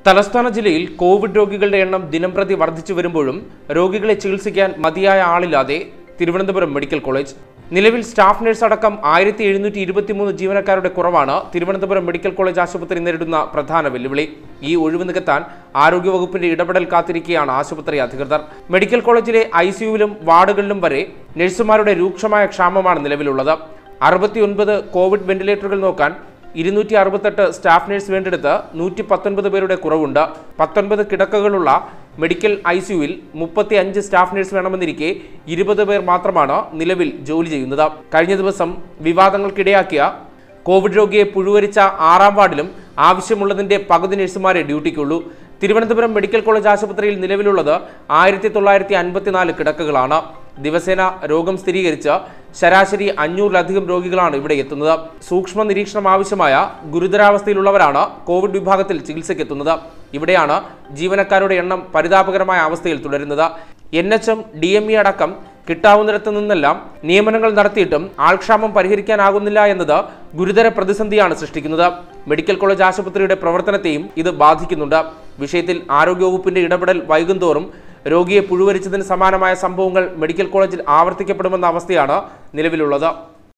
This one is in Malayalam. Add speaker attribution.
Speaker 1: തലസ്ഥാന ജില്ലയിൽ കോവിഡ് രോഗികളുടെ എണ്ണം ദിനംപ്രതി വർദ്ധിച്ചു വരുമ്പോഴും രോഗികളെ ചികിത്സിക്കാൻ മതിയായ ആളില്ലാതെ തിരുവനന്തപുരം മെഡിക്കൽ കോളേജ് നിലവിൽ സ്റ്റാഫ് നഴ്സ് അടക്കം ആയിരത്തി എഴുന്നൂറ്റി ഇരുപത്തിമൂന്ന് ജീവനക്കാരുടെ കുറവാണ് തിരുവനന്തപുരം മെഡിക്കൽ കോളേജ് ആശുപത്രി നേരിടുന്ന പ്രധാന വെല്ലുവിളി ഈ ഒഴിവ് നികത്താൻ ആരോഗ്യവകുപ്പിന്റെ ഇടപെടൽ കാത്തിരിക്കുകയാണ് ആശുപത്രി അധികൃതർ മെഡിക്കൽ കോളേജിലെ ഐ സിയുവിലും വാർഡുകളിലും വരെ നഴ്സുമാരുടെ രൂക്ഷമായ ക്ഷാമമാണ് നിലവിലുള്ളത് അറുപത്തിയൊൻപത് കോവിഡ് വെന്റിലേറ്ററുകൾ നോക്കാൻ ഇരുന്നൂറ്റി അറുപത്തെട്ട് സ്റ്റാഫ് നഴ്സ് വേണ്ടെടുത്ത് നൂറ്റി പത്തൊൻപത് പേരുടെ കുറവുണ്ട് പത്തൊൻപത് കിടക്കകളുള്ള മെഡിക്കൽ ഐ സിയുവിൽ മുപ്പത്തി അഞ്ച് സ്റ്റാഫ് നഴ്സ് വേണമെന്നിരിക്കെ ഇരുപത് പേർ മാത്രമാണ് നിലവിൽ ജോലി ചെയ്യുന്നത് കഴിഞ്ഞ ദിവസം വിവാദങ്ങൾക്കിടയാക്കിയ കോവിഡ് രോഗിയെ പുഴുവരിച്ച ആറാം വാർഡിലും ആവശ്യമുള്ളതിന്റെ പകുതി നഴ്സുമാരെ ഡ്യൂട്ടിക്കുള്ളൂ തിരുവനന്തപുരം മെഡിക്കൽ കോളേജ് ആശുപത്രിയിൽ നിലവിലുള്ളത് ആയിരത്തി തൊള്ളായിരത്തി അൻപത്തിനാല് കിടക്കകളാണ് ദിവസേന രോഗം സ്ഥിരീകരിച്ച് ശരാശരി അഞ്ഞൂറിലധികം രോഗികളാണ് ഇവിടെ എത്തുന്നത് സൂക്ഷ്മ നിരീക്ഷണം ആവശ്യമായ ഗുരുതരാവസ്ഥയിലുള്ളവരാണ് കോവിഡ് വിഭാഗത്തിൽ ചികിത്സയ്ക്കെത്തുന്നത് ഇവിടെയാണ് ജീവനക്കാരുടെ എണ്ണം പരിതാപകരമായ അവസ്ഥയിൽ തുടരുന്നത് N H M D M E അടക്കം കിട്ടാവുന്നിടത്തു നിന്നെല്ലാം നിയമനങ്ങൾ നടത്തിയിട്ടും ആൾക്ഷാമം പരിഹരിക്കാനാകുന്നില്ല എന്നത് ഗുരുതര പ്രതിസന്ധിയാണ് സൃഷ്ടിക്കുന്നത് മെഡിക്കൽ കോളേജ് ആശുപത്രിയുടെ പ്രവർത്തനത്തെയും ഇത് ബാധിക്കുന്നുണ്ട് വിഷയത്തിൽ ആരോഗ്യവകുപ്പിന്റെ ഇടപെടൽ വൈകുന്തോറും രോഗിയെ പുഴുവരിച്ചതിന് സമാനമായ സംഭവങ്ങൾ മെഡിക്കൽ കോളേജിൽ ആവർത്തിക്കപ്പെടുമെന്ന അവസ്ഥയാണ് നിലവിലുള്ളത്